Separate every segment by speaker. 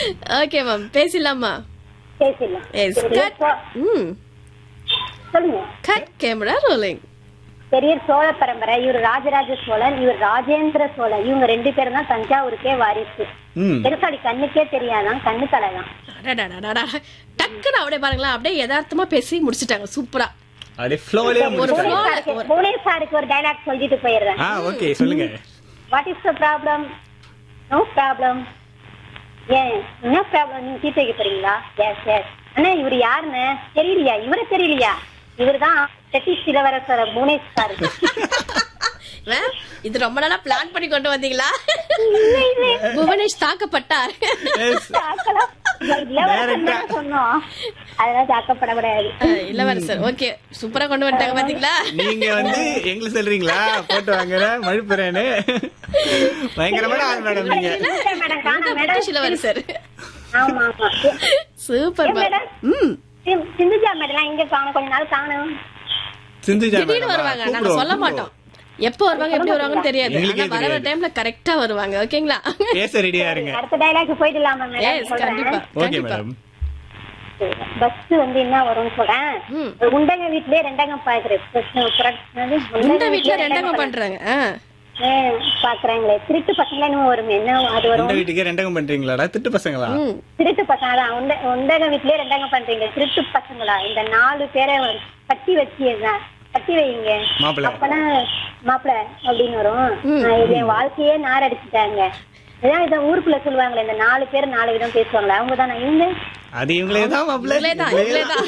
Speaker 1: Okay ma'am பேசிடலாமா
Speaker 2: பேசிடலாம்
Speaker 1: S
Speaker 2: பெரிய
Speaker 1: cut
Speaker 2: so-
Speaker 1: ம்
Speaker 2: சொல்லுங்க
Speaker 1: கட் கேமரா ரோலிங்
Speaker 2: பெரிய சோழ பரம்பரை இவர் ராஜராஜ சோழன் இவர் ராஜேந்திர சோழன் இவங்க ரெண்டு பேரும் தான் தஞ்சாவூருக்கே வாரிசு
Speaker 3: ம்
Speaker 2: பெருசாடி கண்ணுக்கே தெரியாதான் கண்ணு தலை தான்
Speaker 1: அடடடடடா. டக்குன்னு அப்படியே பாருங்களேன் அப்படியே யதார்த்தமா பேசி முடிச்சிட்டாங்க சூப்பரா
Speaker 3: அப்படியே ஃப்ளோலயே
Speaker 1: ஒரு
Speaker 3: முடிச்சிட்டாங்க
Speaker 1: flow-
Speaker 2: புவனேஸ்வருக்கு- புவனேஸ்வருக்கு ஒரு டைலாக் சொல்லிட்டு போயிடுறேன்
Speaker 3: ஆ ஓகே சொல்லுங்க
Speaker 2: what is the problem no problem ஏன் என்ன ப்ராப்ளம் நீங்க தீர்த்து வைக்க போறீங்களா எஸ் எஸ் அண்ணா இவர் யாருன்னு தெரியலையா இவரை தெரியலையா இவர் தான் சதீஷ் இளவரசர் புவனேஸ்வர்
Speaker 1: மேம் இது ரொம்ப நாளா பிளான் பண்ணி கொண்டு வந்தீங்களா புவனேஷ் தாக்கப்பட்டார்
Speaker 3: Yes.
Speaker 2: தாக்கலாம். இளவரசர் தான் சொன்னோம் அதெல்லாம் தாக்கப்படக்கூடாது
Speaker 1: அஹ், இளவரசர் ஓகே சூப்பரா கொண்டு வந்துட்டாங்க பாத்தீங்களா
Speaker 3: நீங்க வந்து எங்களை சொல்றீங்களா போட்டு வாங்குற மழுப்புறேன்னு பயங்கரமான ஆள் மேடம் நீங்க
Speaker 2: மேடம் காணோம் மேடம்
Speaker 1: பிரிட்டிஷ் இளவரசர்
Speaker 2: ஆமா ஆமா
Speaker 1: சூப்பர்
Speaker 2: ஏன் மேடம்?
Speaker 1: ம்
Speaker 2: சி- சிந்துஜா மேடம் இங்க காணும் கொஞ்ச நாள் காணும்
Speaker 3: சிந்துஜா
Speaker 1: திடீர்னு
Speaker 3: மேடம்
Speaker 1: வருவாங்க நாங்க சொல்ல மாட்டோம் எப்போ வருவாங்க எப்படி வருவாங்கன்னு தெரியாது
Speaker 3: எங்களுக்கே
Speaker 1: ஆனா வர
Speaker 3: தெரியாது.
Speaker 1: டைம்ல கரெக்டா வருவாங்க ஓகேங்களா
Speaker 3: பேச ரெடியா இருங்க
Speaker 2: அடுத்த டைலாக் போயிடலாமா மேடம்
Speaker 1: எஸ் கண்டிப்பா
Speaker 2: சொல்றேன்
Speaker 3: ஓகே
Speaker 1: கண்டிப்பா
Speaker 3: மேடம்
Speaker 2: பஸ் வந்து என்ன வரும்னு சொல்றேன்
Speaker 1: ம்.
Speaker 2: உண்டங்க வீட்லயே ரெண்டங்கம் பாக்குறேன்
Speaker 1: இந்த வீட்ல ரெண்டகம் பண்றாங்க ஆ.
Speaker 2: பாக்குறாங்களே திருட்டு பசங்க இன்னும் வரும் என்ன அது
Speaker 3: இந்த
Speaker 2: வரும்
Speaker 3: வீட்டுக்கே ரெண்டகம் பண்றீங்களாடா திட்டு பசங்களா
Speaker 1: ம்
Speaker 2: திருட்டு பசங்க தான் உண்ட உண்டக வீட்லயே ரெண்டங்க பண்றீங்க திருட்டு பசங்களா இந்த நாலு பேரை வந்து கட்டி வச்சியதான் கட்டி வைங்க
Speaker 3: மாப்பிள்ளை.
Speaker 2: அப்பதான் மாப்பிள அப்படின்னு வரும் நான் இது என் வாழ்க்கையே நார் அடிச்சுட்டாங்க இதான் இதை ஊருக்குள்ள சொல்லுவாங்களே இந்த நாலு பேர் நாலு விதம் பேசுவாங்களே அவங்க தான் இவங்க
Speaker 3: அது இவங்களே தான் மாப்பிள்ள
Speaker 1: இவங்களே தான் இவங்களே தான்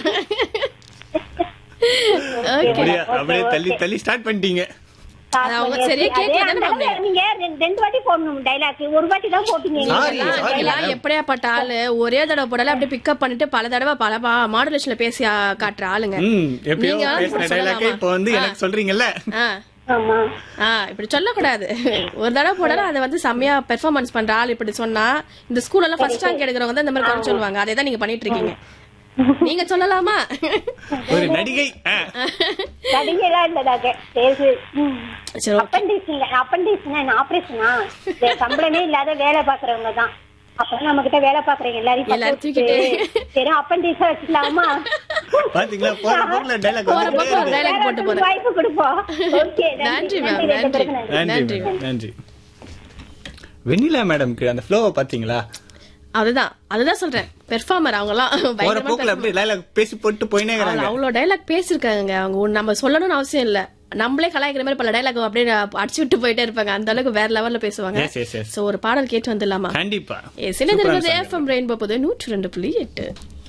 Speaker 1: ஓகே
Speaker 3: அப்படியே அப்படியே தள்ளி தள்ளி ஸ்டார்ட் பண்ணிட்டீங்க
Speaker 1: அது அவங்க சரியா
Speaker 2: அதே
Speaker 1: கேட்கல
Speaker 2: அந்த
Speaker 1: தானே
Speaker 2: அளவு நீங்க ரெண்டு- ரெண்டு வாட்டி போடணும் டைலாக் ஒரு வாட்டி தான் போட்டீங்க
Speaker 3: Sorry,
Speaker 2: நீங்க.
Speaker 3: sorry.
Speaker 1: எல்லாம் எப்படியாப்பட்ட ஆளு ஒரே தடவை போடல அப்படியே பிக்கப் பண்ணிட்டு பல தடவை பல மாடுலேஷன்ல பேசி ஆ, காட்டுற ஆளுங்க
Speaker 3: ம் எப்பயோ
Speaker 1: நீங்க
Speaker 3: பேசின
Speaker 1: சொல்லலாமா?
Speaker 3: டைலாக்கே இப்போ வந்து எனக்கு சொல்றீங்கல்ல
Speaker 1: ஆ
Speaker 2: ஆமா
Speaker 1: ஆ இப்படி சொல்லக்கூடாது ஒரு தடவை போடல அதை வந்து செம்மையா பெர்ஃபார்மன்ஸ் பண்ற ஆள் இப்படி சொன்னா இந்த ஸ்கூல்ல எல்லாம் ஃபர்ஸ்ட் ரேங்க் எடுக்கிறவங்க தான் இந்த மாதிரி குறை சொல்லுவாங்க அதே தான் நீங்க பண்ணிட்டு இருக்கீங்க நீங்க சொல்லலாமா
Speaker 3: ஒரு நடிகை ஆ.
Speaker 2: நடிகைலாம் இல்லதாக்க பேசு
Speaker 1: சரி ஓகே
Speaker 2: அப்பண்டிஸ்ங்க அப்பண்டிஸ்னா என்ன ஆபரேஷனா சம்பளமே இல்லாத வேலை பாக்குறவங்க தான் அப்ப நம்ம கிட்ட வேலை பாக்குறீங்க எல்லாரையும்
Speaker 1: எல்லாரும்
Speaker 2: பக்கம் வச்சுட்டு,
Speaker 1: தூக்கிட்டு.
Speaker 2: சரி அப்பண்டிஸா வச்சுக்கலாமா
Speaker 3: பாத்தீங்களா போற போக்குல டைலாக்
Speaker 1: போற
Speaker 3: வந்துட்டே
Speaker 1: போக்குல
Speaker 3: இருக்கு.
Speaker 1: dialogue
Speaker 2: வேற
Speaker 1: போட்டு
Speaker 2: ஒரு
Speaker 1: போறேன்.
Speaker 2: வாய்ப்பு கொடுப்போம் ஓகே
Speaker 1: நன்றி மேம்
Speaker 2: ரெண்டு
Speaker 1: நன்றி
Speaker 2: பேருக்கும் நன்றி.
Speaker 3: நன்றி
Speaker 1: நன்றி
Speaker 3: மேடம், நன்றி வெண்ணிலா மேடம்க்கு அந்த ஃப்ளோவை பாத்தீங்களா
Speaker 1: அதுதான் அதுதான் சொல்றேன் பெர்ஃபார்மர் அவங்கலாம்
Speaker 3: போற
Speaker 1: பயங்கரமா
Speaker 3: போக்குல அப்படியே டைலாக் பேசி போட்டு போயினே
Speaker 1: அவங்க
Speaker 3: இருக்கிறாங்க
Speaker 1: அவ்வளவு டைலாக் பேசிருக்காங்க அவங்க ஒண்ணு நம்ம சொல்லணும்னு அவசியம் இல்ல நம்மளே கலாய்க்கிற மாதிரி பல டைலாக் அப்படியே அடிச்சு விட்டு போயிட்டே இருப்பாங்க அந்த அளவுக்கு வேற லெவல்ல பேசுவாங்க
Speaker 3: எஸ் எஸ் எஸ்
Speaker 1: சோ ஒரு பாடல் கேட்டு வந்துடலாமா
Speaker 3: கண்டிப்பா
Speaker 1: சிலைந்திருப்பது
Speaker 3: சூப்பரான
Speaker 1: எஃப்எம் ரெயின்போ போது நூற்று ரெண்டு புள்ளி எட்டு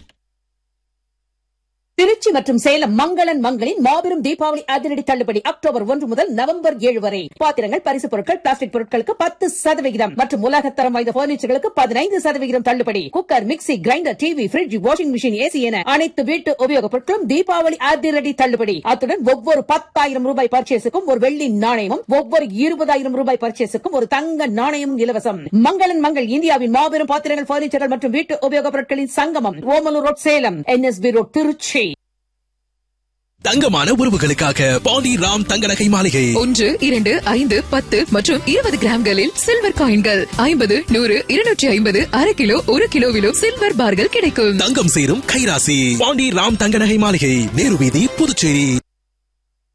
Speaker 4: திருச்சி மற்றும் சேலம் மங்களன் மங்களின் மாபெரும் தீபாவளி அதிரடி தள்ளுபடி அக்டோபர் ஒன்று முதல் நவம்பர் ஏழு வரை பாத்திரங்கள் பரிசு பொருட்கள் பிளாஸ்டிக் பொருட்களுக்கு பத்து சதவிகிதம் மற்றும் உலகத்தரம் வாய்ந்த பர்னிச்சர்களுக்கு பதினைந்து சதவிகிதம் தள்ளுபடி cooker mixie grinder TV fridge washing machine AC என அனைத்து வீட்டு உபயோகப் பொருட்களும் தீபாவளி அதிரடி தள்ளுபடி அத்துடன் ஒவ்வொரு பத்தாயிரம் ரூபாய் பர்ச்சேஸுக்கும் ஒரு வெள்ளி நாணயமும் ஒவ்வொரு இருபதாயிரம் ரூபாய் பர்ச்சேஸுக்கும் ஒரு தங்க நாணயமும் இலவசம் மங்களன் மங்கள் இந்தியாவின் மாபெரும் பாத்திரங்கள் பர்னிச்சர்கள் மற்றும் வீட்டு உபயோகப் பொருட்களின் சங்கமம் Omalur road Salem NSB road Trichy
Speaker 5: தங்கமான உறவுகளுக்காக பாண்டி ராம் தங்க நகை மாளிகை
Speaker 6: ஒன்று இரண்டு ஐந்து பத்து மற்றும் இருபது கிராம்களில் சில்வர் காயின்கள் ஐம்பது நூறு இருநூற்றி ஐம்பது அரை கிலோ ஒரு கிலோவிலும் சில்வர் பார்கள் கிடைக்கும்
Speaker 5: தங்கம் சேரும் கைராசி பாண்டி ராம் தங்க நகை மாளிகை நேரு வீதி புதுச்சேரி